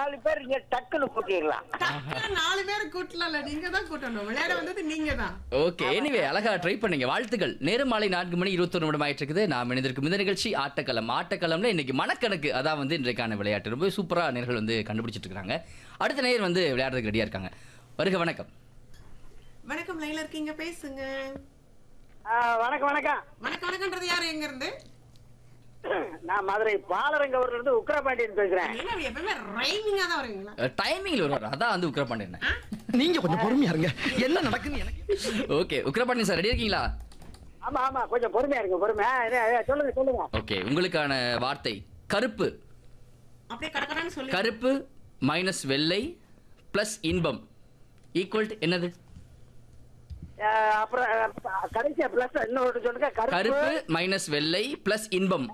நாலு பேர் இங்க டக்குன்னு கூட்டிடலாம் டக்குனு நாலு பேர் கூட்டல நீங்க தான் கூட்டணும் விளையாட வந்தது நீங்க தான் ஓகே எனிவே அழகா ட்ரை பண்ணீங்க வாழ்த்துக்கள் நேரம் மாலை நான்கு மணி இருபத்தொரு நிமிடம் ஆயிட்டு இருக்குது நாம் இணைந்திருக்கும் இந்த நிகழ்ச்சி ஆட்டக்களம் ஆட்டக்களம்ல இன்னைக்கு மனக்கணக்கு அதான் வந்து இன்றைக்கான விளையாட்டு ரொம்ப சூப்பரா நேர்கள் வந்து கண்டுபிடிச்சிட்டு இருக்காங்க அடுத்த நேயர் வந்து விளையாடுறதுக்கு ரெடியா இருக்காங்க வருக வணக்கம் வணக்கம் லைன்ல இருக்கீங்க பேசுங்க ஆ, வணக்கம் வணக்கம் வணக்கம் வணக்கம்ன்றது யாரு எங்க இருந்து நான் மதுரை பாலரங்கவூர்ல இருந்து உக்கரபாண்டியன் பேசுறேன் என்ன அப்படி எப்பவுமே ரைமிங்கா தான் வருவீங்களா டைமிங்ல வருவார் அதான் வந்து உக்ரபாண்டியன் நீங்க கொஞ்சம் பொறுமையா இருங்க என்ன நடக்குன்னு எனக்கு ஓகே உக்ரபாண்டியன் சார் ரெடி இருக்கீங்களா ஆமா ஆமா கொஞ்சம் பொறுமையா இருங்க பொறுமையா இது, இது, சொல்லுங்க சொல்லுங்க ஓகே உங்களுக்கான வார்த்தை கருப்பு அப்படியே கடக்கடான்னு சொல்லி கருப்பு மைனஸ் வெள்ளை பிளஸ் இன்பம் ஈக்குவல் என்னது ஆ, அப்புறம் ஆ, கடைசியா பிளஸ் இன்னொரு சொல்லுங்க கருப்பு கருப்பு மைனஸ் வெள்ளை பிளஸ் இன்பம்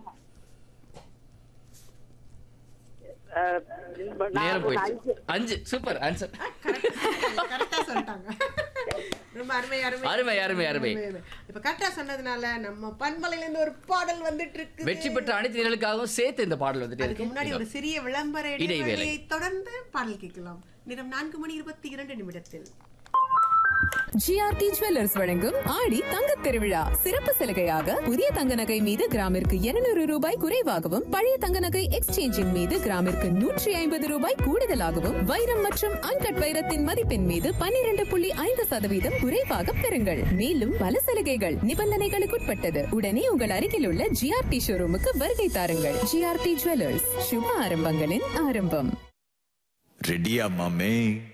ஆ, நான் நேரம் ஒரு போயிடுச்சு அஞ்சு. அஞ்சு சூப்பர் ஆன்சர் கரெக்டா சொல்லிட்டாங்க ரொம்ப அருமை அருமை அருமை, அருமை, அருமை. இப்ப கரெக்டா சொன்னதுனால நம்ம பண்பலையில இருந்து ஒரு பாடல் வந்துட்டு இருக்கு வெற்றி பெற்ற அனைத்து நேர்களுக்காகவும் சேர்த்து இந்த பாடல் வந்துட்டு அதுக்கு முன்னாடி ஒரு இருக்கு சிறிய விளம்பர இடைவேளை. இடைவேளையை தொடர்ந்து பாடல் கேட்கலாம் நிறம் நான்கு மணி இருபத்தி இரண்டு நிமிடத்தில் ஜிஆர்டி ஜுவல்லர்ஸ் வழங்கும் ஆடி தங்கத் திருவிழா சிறப்பு சலுகையாக புதிய தங்க நகை மீது கிராமிற்கு 200 ரூபாய் குறைவாகவும் பழைய தங்க நகை எக்ஸ்சேஞ்சின் மீது கிராமிற்கு நூற்றி ஐம்பது ரூபாய் கூடுதலாகவும் வைரம் மற்றும் அன்கட் வைரத்தின் மதிப்பின் மீது 12.5% புள்ளி ஐந்து சதவீதம் குறைவாக பெறுங்கள் மேலும் பல சலுகைகள் நிபந்தனைகளுக்குட்பட்டது உடனே உங்கள் அருகில் உள்ள ஜிஆர்டி ஷோரூமுக்கு வருகை தாருங்கள் ஜிஆர்டி ஜுவல்லர்ஸ் சுப ஆரம்பங்களின் ஆரம்பம் ரெடியா மாமே